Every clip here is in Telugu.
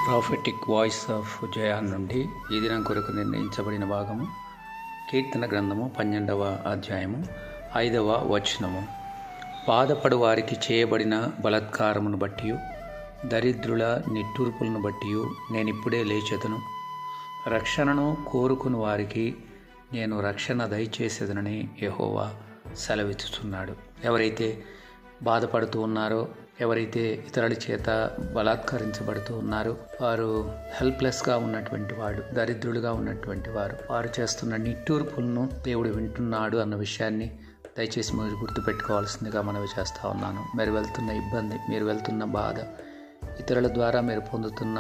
ప్రాఫిటిక్ వాయిస్ ఆఫ్ జయాన్ నుండి ఈ దినం కొరకు నిర్ణయించబడిన భాగము కీర్తన గ్రంథము పన్నెండవ అధ్యాయము ఐదవ వచనము బాధపడు వారికి చేయబడిన బలత్కారమును బట్టి దరిద్రుల నిట్టూర్పులను బట్టి నేనిప్పుడే లేచెదను రక్షణను కోరుకుని వారికి నేను రక్షణ దయచేసేదనని యహోవా సెలవిచ్చుచున్నాడు ఎవరైతే బాధపడుతూ ఉన్నారో ఎవరైతే ఇతరుల చేత బలాత్కరించబడుతూ ఉన్నారో వారు హెల్ప్లెస్గా ఉన్నటువంటి వాడు దరిద్రులుగా ఉన్నటువంటి వారు వారు చేస్తున్న నిట్టూర్పులను దేవుడు వింటున్నాడు అన్న విషయాన్ని దయచేసి మీరు గుర్తుపెట్టుకోవాల్సిందిగా మనవి చేస్తూ ఉన్నాను మీరు వెళ్తున్న ఇబ్బంది మీరు వెళ్తున్న బాధ ఇతరుల ద్వారా మీరు పొందుతున్న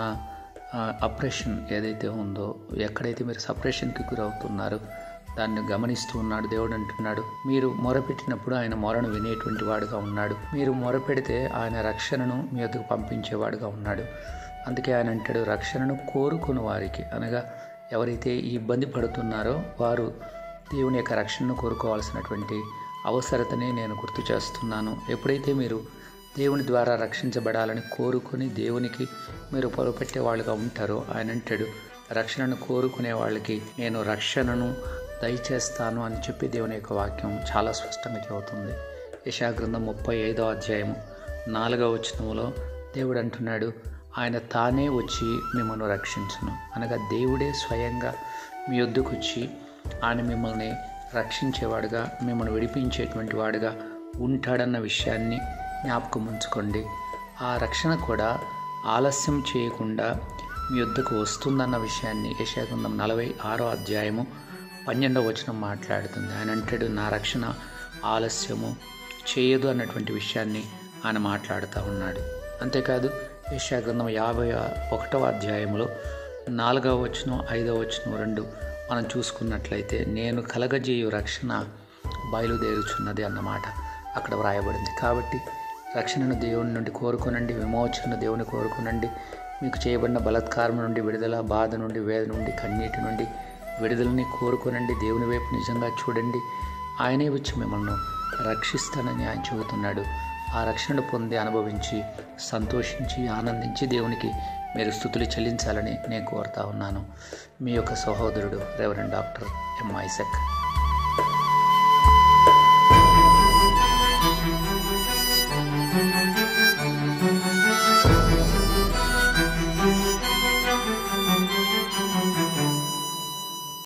అప్రెషన్ ఏదైతే ఉందో ఎక్కడైతే మీరు సపరేషన్కి గురవుతున్నారో దాన్ని గమనిస్తూ ఉన్నాడు దేవుడు అంటున్నాడు మీరు మొరపెట్టినప్పుడు ఆయన మొరను వినేటువంటి వాడుగా ఉన్నాడు మీరు మొరపెడితే ఆయన రక్షణను మీ వద్దకు పంపించేవాడుగా ఉన్నాడు అందుకే ఆయన అంటాడు రక్షణను కోరుకుని వారికి అనగా ఎవరైతే ఈ ఇబ్బంది పడుతున్నారో వారు దేవుని యొక్క రక్షణను కోరుకోవాల్సినటువంటి అవసరతనే నేను గుర్తు చేస్తున్నాను ఎప్పుడైతే మీరు దేవుని ద్వారా రక్షించబడాలని కోరుకొని దేవునికి మీరు పొరపెట్టే వాళ్ళుగా ఉంటారో ఆయన అంటాడు రక్షణను కోరుకునే వాళ్ళకి నేను రక్షణను దయచేస్తాను అని చెప్పి దేవుని యొక్క వాక్యం చాలా స్పష్టంగా చెబుతుంది యశాగ్రంథం ముప్పై ఐదో అధ్యాయము నాలుగవ వచనంలో దేవుడు అంటున్నాడు ఆయన తానే వచ్చి మిమ్మల్ని రక్షించును అనగా దేవుడే స్వయంగా మీ వద్దకు వచ్చి ఆయన మిమ్మల్ని రక్షించేవాడుగా మిమ్మల్ని విడిపించేటువంటి వాడుగా ఉంటాడన్న విషయాన్ని జ్ఞాపకం ఉంచుకోండి ఆ రక్షణ కూడా ఆలస్యం చేయకుండా మీ వద్దకు వస్తుందన్న విషయాన్ని యశాగ్రంథం నలభై ఆరో అధ్యాయము పన్నెండవ వచనం మాట్లాడుతుంది ఆయన అంటాడు నా రక్షణ ఆలస్యము చేయదు అన్నటువంటి విషయాన్ని ఆయన మాట్లాడుతూ ఉన్నాడు అంతేకాదు యశాగ్రంథం యాభై ఒకటవ అధ్యాయంలో నాలుగవ వచనం ఐదవ వచనం రెండు మనం చూసుకున్నట్లయితే నేను కలగజేయు రక్షణ బయలుదేరుచున్నది అన్నమాట అక్కడ వ్రాయబడింది కాబట్టి రక్షణను దేవుని నుండి కోరుకునండి విమోచన దేవుని కోరుకునండి మీకు చేయబడిన బలత్కారం నుండి విడుదల బాధ నుండి వేద నుండి కన్నీటి నుండి విడుదలని కోరుకోనండి దేవుని వైపు నిజంగా చూడండి ఆయనే వచ్చి మిమ్మల్ని రక్షిస్తానని ఆయన చెబుతున్నాడు ఆ రక్షణ పొంది అనుభవించి సంతోషించి ఆనందించి దేవునికి మీరు స్థుతులు చెల్లించాలని నేను కోరుతా ఉన్నాను మీ యొక్క సహోదరుడు రెవరెండ్ డాక్టర్ ఎం ఐసక్